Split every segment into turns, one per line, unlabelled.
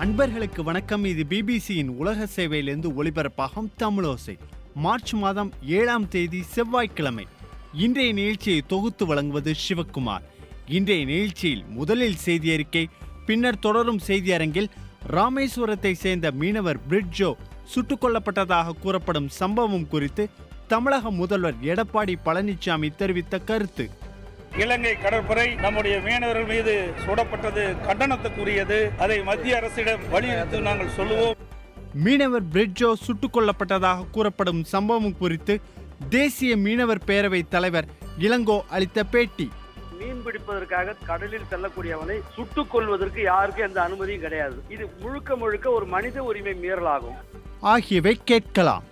அன்பர்களுக்கு வணக்கம் இது பிபிசியின் உலக சேவையிலிருந்து ஒளிபரப்பாகும் தமிழோசை மார்ச் மாதம் ஏழாம் தேதி செவ்வாய்க்கிழமை இன்றைய நிகழ்ச்சியை தொகுத்து வழங்குவது சிவக்குமார் இன்றைய நிகழ்ச்சியில் முதலில் செய்தி அறிக்கை பின்னர் தொடரும் செய்தி அரங்கில் ராமேஸ்வரத்தை சேர்ந்த மீனவர் பிரிட்ஜோ சுட்டுக் கொல்லப்பட்டதாக கூறப்படும் சம்பவம் குறித்து தமிழக முதல்வர் எடப்பாடி பழனிசாமி தெரிவித்த கருத்து
இலங்கை கடற்படை நம்முடைய மீனவர்கள் மீது சுடப்பட்டது கண்டனத்துக்குரியது அதை மத்திய அரசிடம் வலியுறுத்தி நாங்கள் சொல்லுவோம்
மீனவர் பிரிட்ஜோ சுட்டுக் கொல்லப்பட்டதாக கூறப்படும் சம்பவம் குறித்து தேசிய மீனவர் பேரவை தலைவர் இளங்கோ அளித்த பேட்டி
மீன் பிடிப்பதற்காக கடலில் செல்லக்கூடியவனை சுட்டுக் கொள்வதற்கு யாருக்கும் எந்த அனுமதியும் கிடையாது இது முழுக்க முழுக்க ஒரு மனித உரிமை மீறலாகும்
ஆகியவை கேட்கலாம்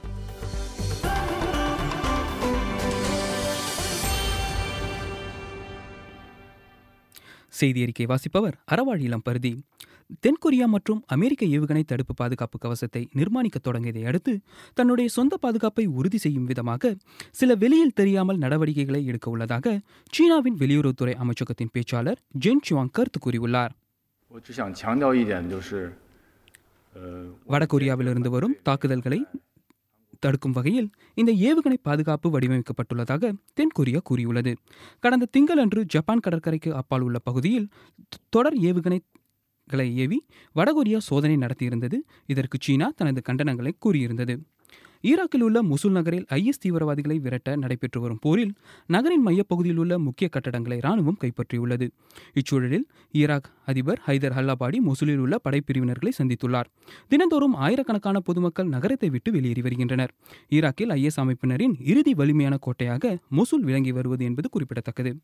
செய்தி அறிக்கை வாசிப்பவர் அறவாழ் இளம் பருதி தென்கொரியா மற்றும் அமெரிக்க ஏவுகணை தடுப்பு பாதுகாப்பு கவசத்தை நிர்மாணிக்க தொடங்கியதை அடுத்து தன்னுடைய சொந்த பாதுகாப்பை உறுதி செய்யும் விதமாக சில வெளியில் தெரியாமல் நடவடிக்கைகளை எடுக்க உள்ளதாக சீனாவின் வெளியுறவுத்துறை அமைச்சகத்தின் பேச்சாளர் ஜென் சுவாங் கருத்து கூறியுள்ளார்
我只想强调一点，就是，呃，
வடகொரியாவிலிருந்து வரும் தாக்குதல்களை தடுக்கும் வகையில் இந்த ஏவுகணை பாதுகாப்பு வடிவமைக்கப்பட்டுள்ளதாக தென்கொரியா கூறியுள்ளது கடந்த திங்களன்று ஜப்பான் கடற்கரைக்கு அப்பால் உள்ள பகுதியில் தொ- தொடர் ஏவுகணைகளை ஏவி வடகொரியா சோதனை நடத்தியிருந்தது இதற்கு சீனா தனது கண்டனங்களை கூறியிருந்தது ஈராக்கில் உள்ள முசுல் நகரில் ஐஎஸ் தீவிரவாதிகளை விரட்ட நடைபெற்று வரும் போரில் நகரின் மையப்பகுதியில் உள்ள முக்கிய கட்டடங்களை ராணுவம் கைப்பற்றியுள்ளது இச்சூழலில் ஈராக் அதிபர் ஹைதர் ஹல்லாபாடி மொசூலில் உள்ள படைப்பிரிவினர்களை சந்தித்துள்ளார் தினந்தோறும் ஆயிரக்கணக்கான பொதுமக்கள் நகரத்தை விட்டு வெளியேறி வருகின்றனர் ஈராக்கில் ஐஎஸ் அமைப்பினரின் இறுதி வலிமையான கோட்டையாக மொசூல் விளங்கி வருவது என்பது குறிப்பிடத்தக்கது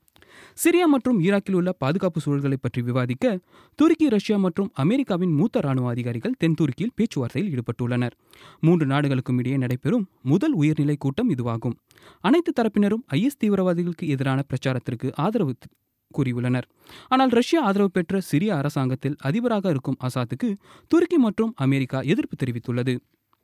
சிரியா மற்றும் ஈராக்கில் உள்ள பாதுகாப்பு சூழல்களை பற்றி விவாதிக்க துருக்கி ரஷ்யா மற்றும் அமெரிக்காவின் மூத்த ராணுவ அதிகாரிகள் தென் துருக்கியில் பேச்சுவார்த்தையில் ஈடுபட்டுள்ளனர் மூன்று நாடுகளுக்கும் இடையே நடைபெறும் முதல் உயர்நிலை கூட்டம் இதுவாகும் அனைத்து தரப்பினரும் ஐஎஸ் தீவிரவாதிகளுக்கு எதிரான பிரச்சாரத்திற்கு ஆதரவு த- கூறியுள்ளனர் ஆனால் ரஷ்யா ஆதரவு பெற்ற சிரிய அரசாங்கத்தில் அதிபராக இருக்கும் அசாத்துக்கு துருக்கி மற்றும் அமெரிக்கா எதிர்ப்பு தெரிவித்துள்ளது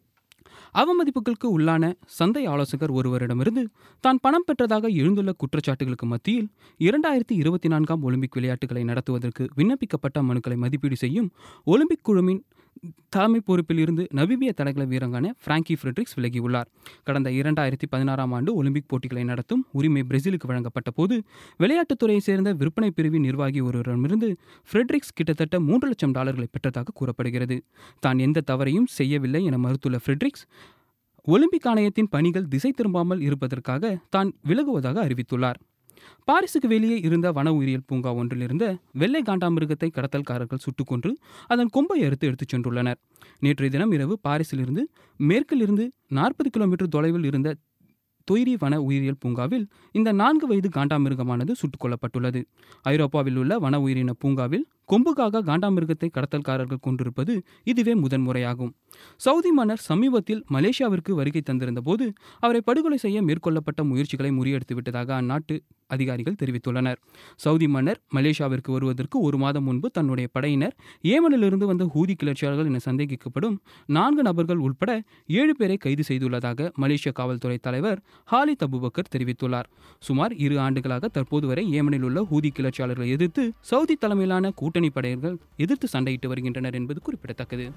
அவமதிப்புகளுக்கு உள்ளான சந்தை ஆலோசகர் ஒருவரிடமிருந்து தான் பணம் பெற்றதாக எழுந்துள்ள குற்றச்சாட்டுகளுக்கு மத்தியில் இரண்டாயிரத்தி இருபத்தி நான்காம் ஒலிம்பிக் விளையாட்டுகளை நடத்துவதற்கு விண்ணப்பிக்கப்பட்ட மனுக்களை மதிப்பீடு செய்யும் ஒலிம்பிக் குழுவின் தலைமை பொறுப்பில் இருந்து நபிபிய தடகள வீராங்கன பிராங்கி ஃப்ரெட்ரிக்ஸ் விலகியுள்ளார் கடந்த இரண்டாயிரத்தி பதினாறாம் ஆண்டு ஒலிம்பிக் போட்டிகளை நடத்தும் உரிமை பிரேசிலுக்கு வழங்கப்பட்ட போது விளையாட்டுத்துறையை சேர்ந்த விற்பனை பிரிவின் நிர்வாகி ஒருவரிடமிருந்து ஃப்ரெட்ரிக்ஸ் கிட்டத்தட்ட மூன்று லட்சம் டாலர்களை பெற்றதாக கூறப்படுகிறது தான் எந்த தவறையும் செய்யவில்லை என மறுத்துள்ள ஃப்ரெட்ரிக்ஸ் ஒலிம்பிக் ஆணையத்தின் பணிகள் திசை திரும்பாமல் இருப்பதற்காக தான் விலகுவதாக அறிவித்துள்ளார் பாரிஸுக்கு வெளியே இருந்த வன உயிரியல் பூங்கா ஒன்றில் இருந்த வெள்ளை காண்டாமிருகத்தை கடத்தல்காரர்கள் சுட்டுக் கொன்று அதன் கொம்பை அறுத்து எடுத்துச் சென்றுள்ளனர் நேற்றைய தினம் இரவு பாரிஸிலிருந்து மேற்கிலிருந்து நாற்பது கிலோமீட்டர் தொலைவில் இருந்த தொய்ரி வன உயிரியல் பூங்காவில் இந்த நான்கு வயது காண்டாமிருகமானது சுட்டுக் கொல்லப்பட்டுள்ளது ஐரோப்பாவில் உள்ள வன உயிரின பூங்காவில் கொம்புக்காக காண்டாமிருகத்தை கடத்தல்காரர்கள் கொண்டிருப்பது இதுவே முதன்முறையாகும் சவுதி மன்னர் சமீபத்தில் மலேசியாவிற்கு வருகை தந்திருந்த போது அவரை படுகொலை செய்ய மேற்கொள்ளப்பட்ட முயற்சிகளை முறியடித்து விட்டதாக அந்நாட்டு அதிகாரிகள் தெரிவித்துள்ளனர் சவுதி மன்னர் மலேசியாவிற்கு வருவதற்கு ஒரு மாதம் முன்பு தன்னுடைய படையினர் ஏமனிலிருந்து வந்த ஹூதி கிளர்ச்சியாளர்கள் என சந்தேகிக்கப்படும் நான்கு நபர்கள் உட்பட ஏழு பேரை கைது செய்துள்ளதாக மலேசிய காவல்துறை தலைவர் ஹாலித் அபுபக்கர் தெரிவித்துள்ளார் சுமார் இரு ஆண்டுகளாக தற்போது வரை ஏமனில் உள்ள ஹூதி கிளர்ச்சியாளர்களை எதிர்த்து சவுதி தலைமையிலான கூட்டணி படையினர்கள் எதிர்த்து சண்டையிட்டு வருகின்றனர் என்பது குறிப்பிடத்தக்கது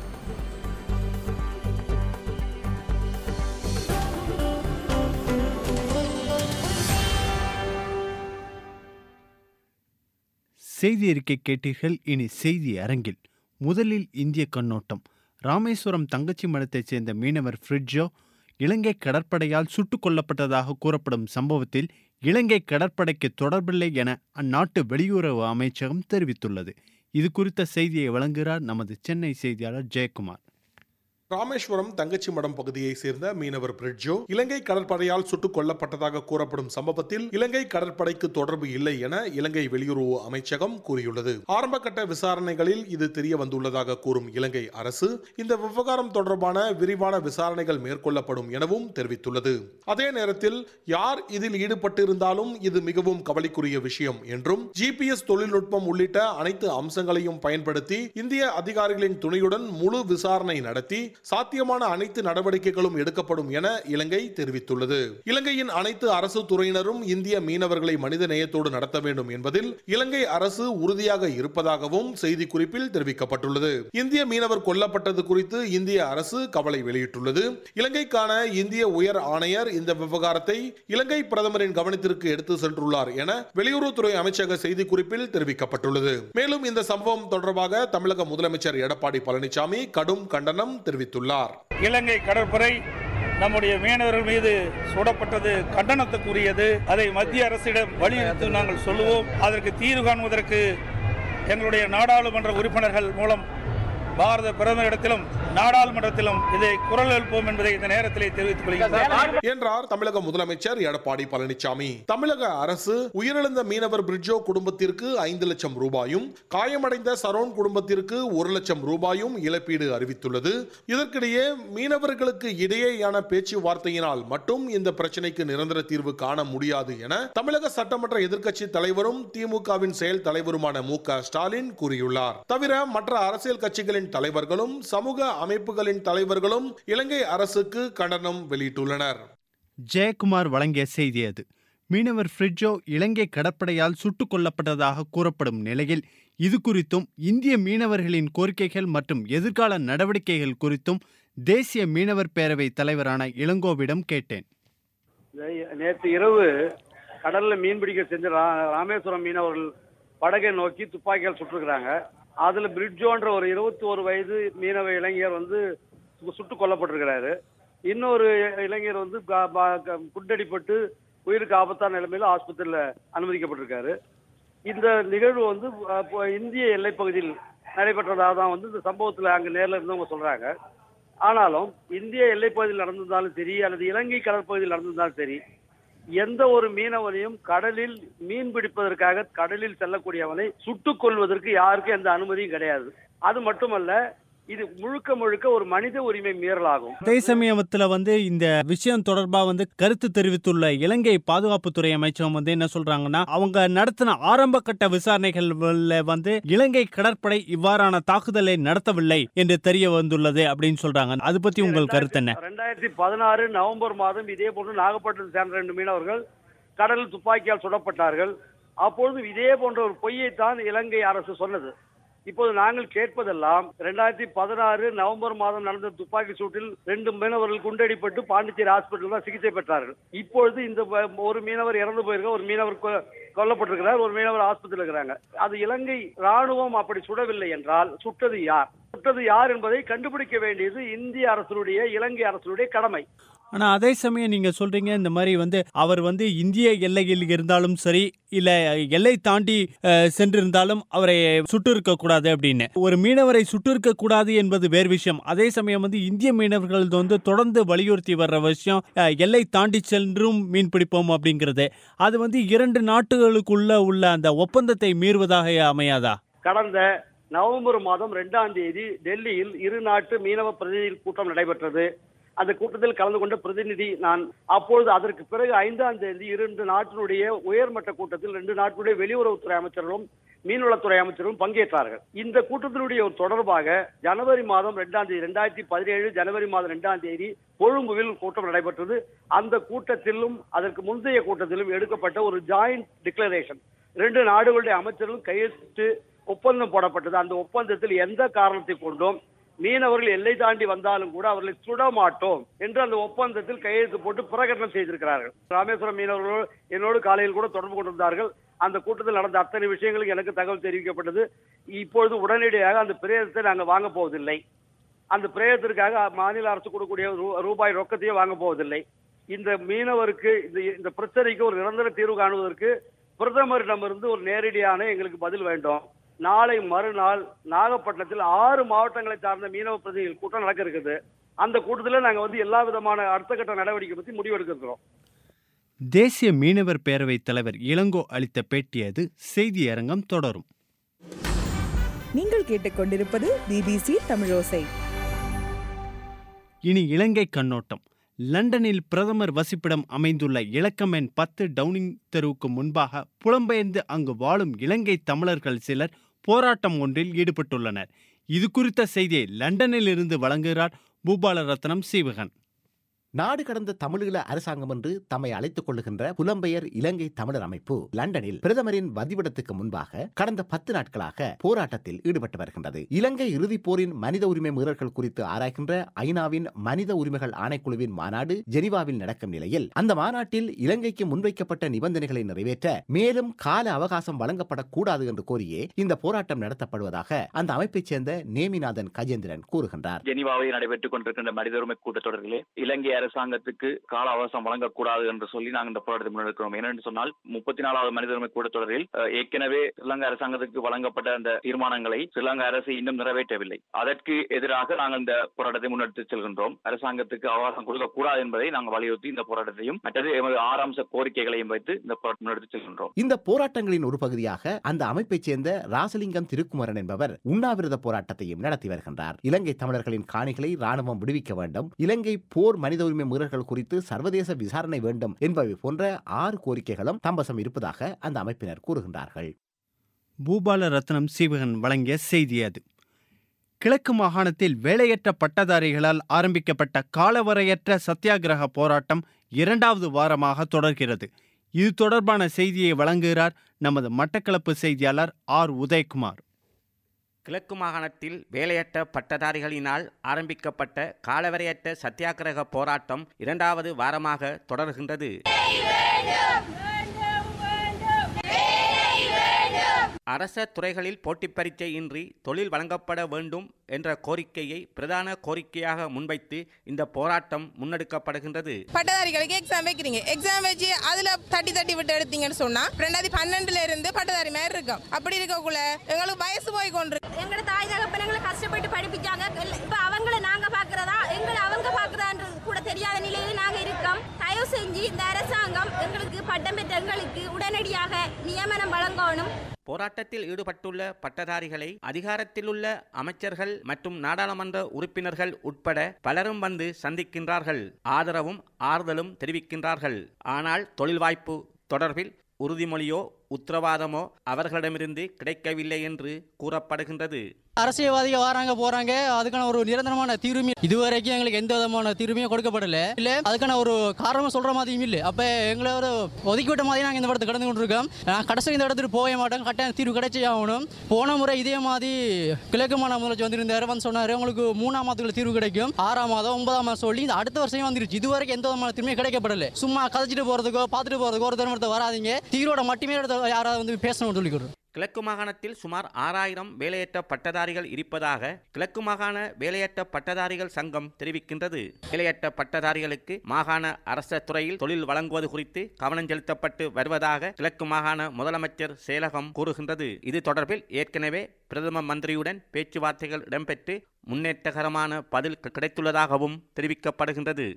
செய்தி அறிக்கை கேட்டீர்கள் இனி செய்தி அரங்கில் முதலில் இந்திய கண்ணோட்டம் ராமேஸ்வரம் தங்கச்சி மடத்தைச் சேர்ந்த மீனவர் ஃப்ரிட்ஜோ இலங்கை கடற்படையால் சுட்டுக் கொல்லப்பட்டதாக கூறப்படும் சம்பவத்தில் இலங்கை கடற்படைக்கு தொடர்பில்லை என அந்நாட்டு வெளியுறவு அமைச்சகம் தெரிவித்துள்ளது இது குறித்த செய்தியை வழங்குகிறார் நமது சென்னை செய்தியாளர் ஜெயக்குமார்
ராமேஸ்வரம் தங்கச்சி மடம் பகுதியைச் சேர்ந்த மீனவர் பிரிட்ஜோ இலங்கை கடற்படையால் சுட்டுக் கொல்லப்பட்டதாக கூறப்படும் சம்பவத்தில் இலங்கை கடற்படைக்கு தொடர்பு இல்லை என இலங்கை வெளியுறவு அமைச்சகம் கூறியுள்ளது ஆரம்பகட்ட விசாரணைகளில் இது தெரிய வந்துள்ளதாக கூறும் இலங்கை அரசு இந்த விவகாரம் தொடர்பான விரிவான விசாரணைகள் மேற்கொள்ளப்படும் எனவும் தெரிவித்துள்ளது அதே நேரத்தில் யார் இதில் ஈடுபட்டிருந்தாலும் இது மிகவும் கவலைக்குரிய விஷயம் என்றும் ஜிபிஎஸ் தொழில்நுட்பம் உள்ளிட்ட அனைத்து அம்சங்களையும் பயன்படுத்தி இந்திய அதிகாரிகளின் துணையுடன் முழு விசாரணை நடத்தி சாத்தியமான அனைத்து நடவடிக்கைகளும் எடுக்கப்படும் என இலங்கை தெரிவித்துள்ளது இலங்கையின் அனைத்து அரசு துறையினரும் இந்திய மீனவர்களை மனித நேயத்தோடு நடத்த வேண்டும் என்பதில் இலங்கை அரசு உறுதியாக இருப்பதாகவும் செய்திக்குறிப்பில் தெரிவிக்கப்பட்டுள்ளது இந்திய மீனவர் கொல்லப்பட்டது குறித்து இந்திய அரசு கவலை வெளியிட்டுள்ளது இலங்கைக்கான இந்திய உயர் ஆணையர் இந்த விவகாரத்தை இலங்கை பிரதமரின் கவனத்திற்கு எடுத்து சென்றுள்ளார் என வெளியுறவுத்துறை அமைச்சக செய்திக்குறிப்பில் தெரிவிக்கப்பட்டுள்ளது மேலும் இந்த சம்பவம் தொடர்பாக தமிழக முதலமைச்சர் எடப்பாடி பழனிசாமி கடும் கண்டனம் தெரிவித்துள்ளார்
இலங்கை கடற்படை நம்முடைய மீனவர்கள் மீது சுடப்பட்டது கண்டனத்துக்குரியது அதை மத்திய அரசிடம் வலியுறுத்தி நாங்கள் சொல்லுவோம் அதற்கு தீர்வு காண்பதற்கு எங்களுடைய நாடாளுமன்ற உறுப்பினர்கள் மூலம் பாரத பிரதமரிடத்திலும் நாடாளுமன்றத்திலும் இதை குரல் எழுப்போம் என்பதை இந்த நேரத்திலே தெரிவித்துக் கொள்கிறேன்
என்றார் தமிழக முதலமைச்சர் எடப்பாடி பழனிசாமி தமிழக அரசு உயிரிழந்த மீனவர் பிரிட்ஜோ குடும்பத்திற்கு ஐந்து லட்சம் ரூபாயும் காயமடைந்த சரோன் குடும்பத்திற்கு ஒரு லட்சம் ரூபாயும் இழப்பீடு அறிவித்துள்ளது இதற்கிடையே மீனவர்களுக்கு இடையேயான பேச்சுவார்த்தையினால் மட்டும் இந்த பிரச்சனைக்கு நிரந்தர தீர்வு காண முடியாது என தமிழக சட்டமன்ற எதிர்க்கட்சி தலைவரும் திமுகவின் செயல் தலைவருமான மு க ஸ்டாலின் கூறியுள்ளார் தவிர மற்ற அரசியல் கட்சிகளின் தலைவர்களும் சமூக அமைப்புகளின் தலைவர்களும் இலங்கை அரசுக்கு கண்டனம் வெளியிட்டுள்ளனர்
ஜெயக்குமார் வழங்கிய செய்தி அது மீனவர் ஃப்ரிட்ஜோ இலங்கை கடற்படையால் சுட்டுக் கொல்லப்பட்டதாக கூறப்படும் நிலையில் இது குறித்தும் இந்திய மீனவர்களின் கோரிக்கைகள் மற்றும் எதிர்கால நடவடிக்கைகள் குறித்தும் தேசிய மீனவர் பேரவை தலைவரான இளங்கோவிடம் கேட்டேன்
நேற்று இரவு கடல்ல மீன் பிடிக்க செஞ்ச ரா- ராமேஸ்வரம் மீனவர்கள் படகை நோக்கி துப்பாக்கியால் சுட்டிருக்கிறாங்க அதுல பிரிட்ஜோன்ற ஒரு இருபத்தி ஒரு வயது மீனவ இளைஞர் வந்து சு- சுட்டுக் கொல்லப்பட்டிருக்கிறாரு இன்னொரு இளைஞர் வந்து கா- பா- க- குண்டடிப்பட்டு உயிருக்கு ஆபத்தான நிலைமையில ஆஸ்பத்திரியில அனுமதிக்கப்பட்டிருக்காரு இந்த நிகழ்வு வந்து அஹ், இப்போ இந்திய எல்லைப்பகுதியில் நடைபெற்றதாக தான் வந்து இந்த சம்பவத்துல அங்க நேர்ல இருந்தவங்க சொல்றாங்க ஆனாலும் இந்திய எல்லைப்பகுதியில் நடந்திருந்தாலும் சரி அல்லது இலங்கை கடற்பகுதியில் நடந்திருந்தாலும் சரி எந்த ஒரு மீனவனையும் கடலில் மீன் பிடிப்பதற்காக கடலில் செல்லக்கூடியவனை சுட்டுக் கொள்வதற்கு யாருக்கும் எந்த அனுமதியும் கிடையாது அது மட்டுமல்ல இது முழுக்க முழுக்க ஒரு மனித உரிமை மீறலாகும்
அதே சமயத்துல வந்து இந்த விஷயம் தொடர்பா வந்து கருத்து தெரிவித்துள்ள இலங்கை பாதுகாப்புத்துறை அமைச்சகம் வந்து என்ன சொல்றாங்கன்னா அவங்க நடத்தின ஆரம்ப கட்ட விசாரணைகள்ல வந்து இலங்கை கடற்படை இவ்வாறான தாக்குதலை நடத்தவில்லை என்று தெரிய வந்துள்ளது அப்படின்னு சொல்றாங்க அது பத்தி உங்கள் கருத்து என்ன
ரெண்டாயிரத்தி பதினாறு நவம்பர் மாதம் இதே போன்று நாகப்பட்டினம் சேர்ந்த ரெண்டு மீனவர்கள் கடலில் துப்பாக்கியால் சுடப்பட்டார்கள் அப்பொழுது இதே போன்ற ஒரு பொய்யைத்தான் இலங்கை அரசு சொன்னது இப்போது நாங்கள் கேட்பதெல்லாம் ரெண்டாயிரத்தி பதினாறு நவம்பர் மாதம் நடந்த துப்பாக்கி சூட்டில் ரெண்டு மீனவர்கள் குண்டடிப்பட்டு பாண்டிச்சேரி ஹாஸ்பிட்டல் தான் சிகிச்சை பெற்றார்கள் இப்பொழுது இந்த வ- ஒரு மீனவர் இறந்து போயிருக்க ஒரு மீனவர் கொ- கொல்லப்பட்டிருக்கிறார் ஒரு மீனவர் ஆஸ்பத்திரியில் இருக்கிறாங்க அது இலங்கை ராணுவம் அப்படி சுடவில்லை என்றால் சுட்டது யார் சுட்டது யார் என்பதை கண்டுபிடிக்க வேண்டியது இந்திய அரசுடைய இலங்கை அரசுடைய கடமை
ஆனா அதே சமயம் நீங்க சொல்றீங்க இந்த மாதிரி வந்து அவர் வந்து இந்திய எல்லையில் இருந்தாலும் சரி இல்ல எல்லை தாண்டி அஹ், சென்றிருந்தாலும் அவரை சுட்டு இருக்க கூடாது அப்படின்னு ஒரு மீனவரை சுட்டு இருக்க கூடாது என்பது வேறு விஷயம் அதே சமயம் வந்து இந்திய மீனவர்கள் வந்து தொடர்ந்து வலியுறுத்தி வர்ற விஷயம் அஹ், எல்லை தாண்டி சென்றும் மீன் பிடிப்போம் அப்படிங்கிறது அது வந்து இரண்டு நாட்டுகளுக்குள்ள உள்ள அந்த ஒப்பந்தத்தை மீறுவதாக அமையாதா
கடந்த நவம்பர் மாதம் ரெண்டாம் தேதி டெல்லியில் இரு நாட்டு மீனவ பிரதிநிதி கூட்டம் நடைபெற்றது அந்த கூட்டத்தில் கலந்து கொண்ட பிரதிநிதி நான் அப்பொழுது அதற்கு பிறகு ஐந்தாம் தேதி இரண்டு நாட்டினுடைய உயர்மட்ட கூட்டத்தில் ரெண்டு நாட்டினுடைய வெளியுறவுத்துறை அமைச்சர்களும் மீன்வளத்துறை அமைச்சரும் பங்கேற்றார்கள் இந்த கூட்டத்தினுடைய ஒரு தொடர்பாக ஜனவரி மாதம் ரெண்டாம் தேதி ரெண்டாயிரத்தி பதினேழு ஜனவரி மாதம் ரெண்டாம் தேதி கொழும்புவில் கூட்டம் நடைபெற்றது அந்த கூட்டத்திலும் அதற்கு முந்தைய கூட்டத்திலும் எடுக்கப்பட்ட ஒரு ஜாயிண்ட் டிக்ளரேஷன் ரெண்டு நாடுகளுடைய அமைச்சர்களும் கையெழுத்து ஒப்பந்தம் போடப்பட்டது அந்த ஒப்பந்தத்தில் எந்த காரணத்தை கொண்டும் மீனவர்கள் எல்லை தாண்டி வந்தாலும் கூட அவர்களை சுட மாட்டோம் என்று அந்த ஒப்பந்தத்தில் கையெழுத்து போட்டு பிரகடனம் செய்திருக்கிறார்கள் ராமேஸ்வரம் மீனவர்கள் என்னோடு காலையில் கூட தொடர்பு கொண்டிருந்தார்கள் அந்த கூட்டத்தில் நடந்த அத்தனை விஷயங்களுக்கு எனக்கு தகவல் தெரிவிக்கப்பட்டது இப்பொழுது உடனடியாக அந்த பிரேதத்தை நாங்கள் வாங்க போவதில்லை அந்த பிரேதத்திற்காக மாநில அரசு கொடுக்கக்கூடிய ரூ- ரூபாய் ரொக்கத்தையே வாங்க போவதில்லை இந்த மீனவருக்கு இந்த இந்த பிரச்சனைக்கு ஒரு நிரந்தர தீர்வு காணுவதற்கு பிரதமரிடமிருந்து ஒரு நேரடியான எங்களுக்கு பதில் வேண்டும் நாளை மறுநாள் நாகப்பட்டினத்தில் ஆறு மாவட்டங்களை சார்ந்த மீனவ பிரதிநிதிகள் கூட்டம் நடக்க இருக்குது அந்த கூட்டத்தில் நாங்க வந்து எல்லா விதமான அடுத்த கட்ட நடவடிக்கை பத்தி முடிவெடுக்க இருக்கிறோம்
தேசிய மீனவர் பேரவைத் தலைவர் இளங்கோ அளித்த பேட்டியது செய்தியரங்கம் தொடரும்
நீங்கள் கேட்டுக்கொண்டிருப்பது பிபிசி தமிழோசை
இனி இலங்கை கண்ணோட்டம் லண்டனில் பிரதமர் வசிப்பிடம் அமைந்துள்ள இலக்கம் எண் பத்து டவுனிங் தெருவுக்கு முன்பாக புலம்பெயர்ந்து அங்கு வாழும் இலங்கை தமிழர்கள் சிலர் போராட்டம் ஒன்றில் ஈடுபட்டுள்ளனர் இது குறித்த செய்தியை லண்டனில் இருந்து வழங்குகிறார் பூபால ரத்னம் சீவகன்
நாடு கடந்த தமிழீழ அரசாங்கம் என்று தம்மை அழைத்துக் கொள்ளுகின்ற புலம்பெயர் இலங்கை தமிழர் அமைப்பு லண்டனில் பிரதமரின் வதிவிடத்துக்கு முன்பாக கடந்த பத்து நாட்களாக போராட்டத்தில் ஈடுபட்டு வருகின்றது இலங்கை இறுதிப் போரின் மனித உரிமை மீறல்கள் குறித்து ஆராய்கின்ற ஐநாவின் மனித உரிமைகள் ஆணைக்குழுவின் மாநாடு ஜெனீவாவில் நடக்கும் நிலையில் அந்த மாநாட்டில் இலங்கைக்கு முன்வைக்கப்பட்ட நிபந்தனைகளை நிறைவேற்ற மேலும் கால அவகாசம் வழங்கப்படக்கூடாது என்று கோரியே இந்த போராட்டம் நடத்தப்படுவதாக அந்த அமைப்பைச் சேர்ந்த நேமிநாதன் கஜேந்திரன் கூறுகின்றார்
ஜெனீவாவில் நடைபெற்றுக் கொண்டிருக்கின்ற மனித உரிமை கூட்டத்தொடரிலே இலங்கை அரசாங்கத்துக்கு கால அவகாசம் வழங்கக்கூடாது என்று சொல்லி நாங்கள் இந்த போராட்டத்தை முன்னெடுக்கிறோம் ஏனென்று சொன்னால் முப்பத்தி நாலாவது மனித உரிமை கூட்டத்தொடரில் அஹ், ஏற்கனவே ஸ்ரீலங்கா அரசாங்கத்துக்கு வழங்கப்பட்ட அந்த தீர்மானங்களை ஸ்ரீலங்கா அரசு இன்னும் நிறைவேற்றவில்லை அதற்கு எதிராக நாங்கள் இந்த போராட்டத்தை முன்னெடுத்து செல்கின்றோம் அரசாங்கத்துக்கு அவகாசம் கொடுக்கக்கூடாது என்பதை நாங்கள் வலியுறுத்தி இந்த போராட்டத்தையும் மற்றது எமது ஆறாம்ச கோரிக்கைகளையும் வைத்து இந்த போராட்டம் முன்னெடுத்து செல்கின்றோம்
இந்த போராட்டங்களின் ஒரு பகுதியாக அந்த அமைப்பைச் சேர்ந்த ராசலிங்கம் திருக்குமரன் என்பவர் உண்ணாவிரத போராட்டத்தையும் நடத்தி வருகின்றார் இலங்கை தமிழர்களின் காணிகளை ராணுவம் விடுவிக்க வேண்டும் இலங்கை போர் மனித உரிமை மீறல்கள் குறித்து சர்வதேச விசாரணை வேண்டும் என்பவை போன்ற ஆறு கோரிக்கைகளும் தம்பசம் இருப்பதாக அந்த அமைப்பினர் கூறுகின்றார்கள்
பூபால ரத்னம் சீவகன் வழங்கிய செய்தி அது கிழக்கு மாகாணத்தில் வேலையற்ற பட்டதாரிகளால் ஆரம்பிக்கப்பட்ட காலவரையற்ற சத்தியாகிரக போராட்டம் இரண்டாவது வாரமாக தொடர்கிறது இது தொடர்பான செய்தியை வழங்குகிறார் நமது மட்டக்களப்பு செய்தியாளர் ஆர் உதயகுமார்
கிழக்கு மாகாணத்தில் வேலையற்ற பட்டதாரிகளினால் ஆரம்பிக்கப்பட்ட காலவரையற்ற சத்தியாகிரக போராட்டம் இரண்டாவது வாரமாக தொடர்கின்றது அரச துறைகளில் போட்டி பரீட்சை இன்றி தொழில் வழங்கப்பட வேண்டும் என்ற கோரிக்கையை பிரதான கோரிக்கையாக முன்வைத்து இந்த போராட்டம் முன்னெடுக்கப்படுகின்றது
பட்டதாரிகளுக்கு எக்ஸாம் வைக்கிறீங்க எக்ஸாம் வச்சு அதுல தட்டி தட்டி விட்டு எடுத்தீங்கன்னு சொன்னா ரெண்டாயிரத்தி பன்னெண்டுல இருந்து பட்டதாரி மாதிரி இருக்கும் அப்படி இருக்கக்குள்ள எங்களுக்கு வயசு போய் கொண்டு
எங்களோட தாய் தகப்பனங்களை கஷ்டப்பட்டு படிப்பிச்சாங்க இல்ல, இப்ப அவங்கள நாங்க பாக்குறதா எங்களை அவங்க பாக்குறான்றது கூட தெரியாத நிலையில நாங்க இருக்கோம் தயவு செஞ்சு இந்த அரசாங்கம் எங்களுக்கு பட்டம் பெற்ற எங்களுக்கு உடனடியாக நியமனம் வழங்கணும்
போராட்டத்தில் ஈடுபட்டுள்ள பட்டதாரிகளை அதிகாரத்திலுள்ள அமைச்சர்கள் மற்றும் நாடாளுமன்ற உறுப்பினர்கள் உட்பட பலரும் வந்து சந்திக்கின்றார்கள் ஆதரவும் ஆறுதலும் தெரிவிக்கின்றார்கள் ஆனால் தொழில் வாய்ப்பு தொடர்பில் உறுதிமொழியோ உத்தரவாதமோ அவர்களிடமிருந்து கிடைக்கவில்லை என்று கூறப்படுகின்றது
அரசியல்வாதிகள் வராங்க போறாங்க அதுக்கான ஒரு நிரந்தரமான தீர்வுமே இதுவரைக்கும் எங்களுக்கு எந்த விதமான தீர்வுமே கொடுக்கப்படல இல்ல அதுக்கான ஒரு காரணம் சொல்ற மாதிரியும் இல்ல அப்ப எங்களை ஒரு ஒதுக்கிவிட்ட மாதிரி நாங்க இந்த இடத்துல கடந்து கொண்டிருக்கோம் நான் கடைசி இந்த இடத்துக்கு போக மாட்டோம் கட்டாயம் தீர்வு கிடைச்சே ஆகணும் போன முறை இதே மாதிரி கிழக்கு மாநில முதலமைச்சர் வந்திருந்தாரு வந்து சொன்னாரு உங்களுக்கு மூணாம் மாதத்துல தீர்வு கிடைக்கும் ஆறாம் மாதம் ஒன்பதாம் மாதம் சொல்லி இந்த அடுத்த வருஷம் வந்துருச்சு இது வரைக்கும் எந்த விதமான தீர்வுமே கிடைக்கப்படல சும்மா கதைச்சிட்டு போறதுக்கோ பார்த்துட்டு போறதுக்கோ ஒரு தடவை வராதீங்க தீர்வோட மட்டுமே இடத்துல யாராவது வந்து பேசணும்னு சொல்லிக்கிறோம்
கிழக்கு மாகாணத்தில் சுமார் ஆறாயிரம் வேலையற்ற பட்டதாரிகள் இருப்பதாக கிழக்கு மாகாண வேலையற்ற பட்டதாரிகள் சங்கம் தெரிவிக்கின்றது வேலையற்ற பட்டதாரிகளுக்கு மாகாண அரச துறையில் தொழில் வழங்குவது குறித்து கவனம் செலுத்தப்பட்டு வருவதாக கிழக்கு மாகாண முதலமைச்சர் செயலகம் கூறுகின்றது இது தொடர்பில் ஏற்கனவே பிரதம மந்திரியுடன் பேச்சுவார்த்தைகள் இடம்பெற்று முன்னேற்றகரமான பதில் கிடைத்துள்ளதாகவும் தெரிவிக்கப்படுகின்றது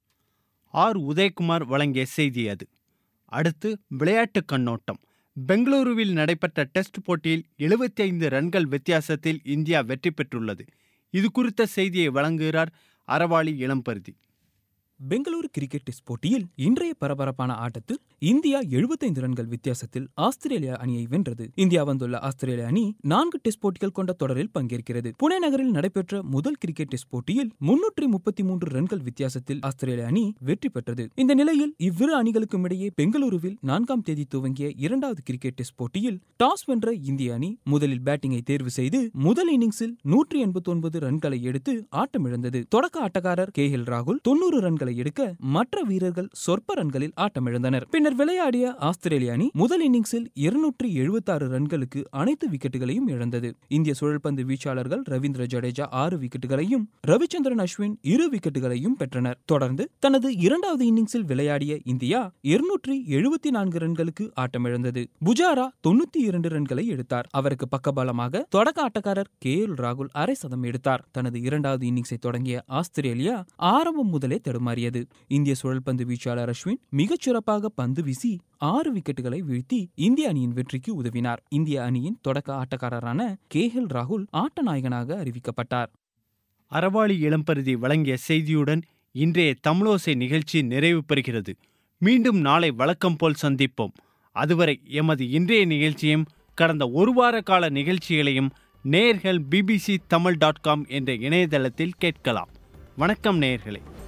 ஆர் உதயகுமார் வழங்கிய செய்தி அது அடுத்து விளையாட்டு கண்ணோட்டம் பெங்களூருவில் நடைபெற்ற டெஸ்ட் போட்டியில் 75 ரன்கள் வித்தியாசத்தில் இந்தியா வெற்றி பெற்றுள்ளது இது குறித்த செய்தியை வழங்குகிறார் அறவாளி இளம்பருதி
பெங்களூரு கிரிக்கெட் டெஸ்ட் போட்டியில் இன்றைய பரபரப்பான ஆட்டத்தில் இந்தியா 75 ரன்கள் வித்தியாசத்தில் ஆஸ்திரேலியா அணியை வென்றது இந்தியா வந்துள்ள ஆஸ்திரேலிய அணி நான்கு டெஸ்ட் போட்டிகள் கொண்ட தொடரில் பங்கேற்கிறது புனே நகரில் நடைபெற்ற முதல் கிரிக்கெட் டெஸ்ட் போட்டியில் முன்னூற்றி முப்பத்தி மூன்று ரன்கள் வித்தியாசத்தில் ஆஸ்திரேலிய அணி வெற்றி பெற்றது இந்த நிலையில் இவ்விரு அணிகளுக்கும் இடையே பெங்களூருவில் நான்காம் தேதி துவங்கிய இரண்டாவது கிரிக்கெட் டெஸ்ட் போட்டியில் டாஸ் வென்ற இந்திய அணி முதலில் பேட்டிங்கை தேர்வு செய்து முதல் இன்னிங்ஸில் நூற்றி எண்பத்தி ஒன்பது ரன்களை எடுத்து ஆட்டமிழந்தது தொடக்க ஆட்டக்காரர் கே எல் ராகுல் தொண்ணூறு ரன்களை எடுக்க மற்ற வீரர்கள் சொற்ப ரன்களில் ஆட்டமிழந்தனர் பின்னர் விளையாடிய ஆஸ்திரேலிய அணி முதல் இன்னிங்ஸில் இருநூற்றி எழுபத்தாறு ரன்களுக்கு அனைத்து விக்கெட்டுகளையும் இழந்தது இந்திய சுழல்பந்து வீச்சாளர்கள் ரவீந்திர ஜடேஜா ஆறு விக்கெட்டுகளையும் ரவிச்சந்திரன் அஸ்வின் இரு விக்கெட்டுகளையும் பெற்றனர் தொடர்ந்து தனது இரண்டாவது இன்னிங்ஸில் விளையாடிய இந்தியா இருநூற்றி எழுபத்தி நான்கு ரன்களுக்கு ஆட்டமிழந்தது புஜாரா தொண்ணூத்தி இரண்டு ரன்களை எடுத்தார் அவருக்கு பக்கபலமாக தொடக்க ஆட்டக்காரர் கே எல் ராகுல் அரை சதம் எடுத்தார் தனது இரண்டாவது இன்னிங்ஸை தொடங்கிய ஆஸ்திரேலியா ஆரம்பம் முதலே தடுமாறியது இந்திய சுழல்பந்து வீச்சாளர் அஸ்வின் மிகச் சிறப்பாக பந்து வீசி ஆறு விக்கெட்டுகளை வீழ்த்தி இந்திய அணியின் வெற்றிக்கு உதவினார் இந்திய அணியின் தொடக்க ஆட்டக்காரரான கே எல் ராகுல் ஆட்ட நாயகனாக அறிவிக்கப்பட்டார்
அறவாளி இளம்பருதி வழங்கிய செய்தியுடன் இன்றைய தமிழோசை நிகழ்ச்சி நிறைவு பெறுகிறது மீண்டும் நாளை வழக்கம் போல் சந்திப்போம் அதுவரை எமது இன்றைய நிகழ்ச்சியும் கடந்த ஒரு வார கால நிகழ்ச்சிகளையும் நேர்கள் பிபிசி தமிழ் டாட் காம் என்ற இணையதளத்தில் கேட்கலாம் வணக்கம் நேயர்களே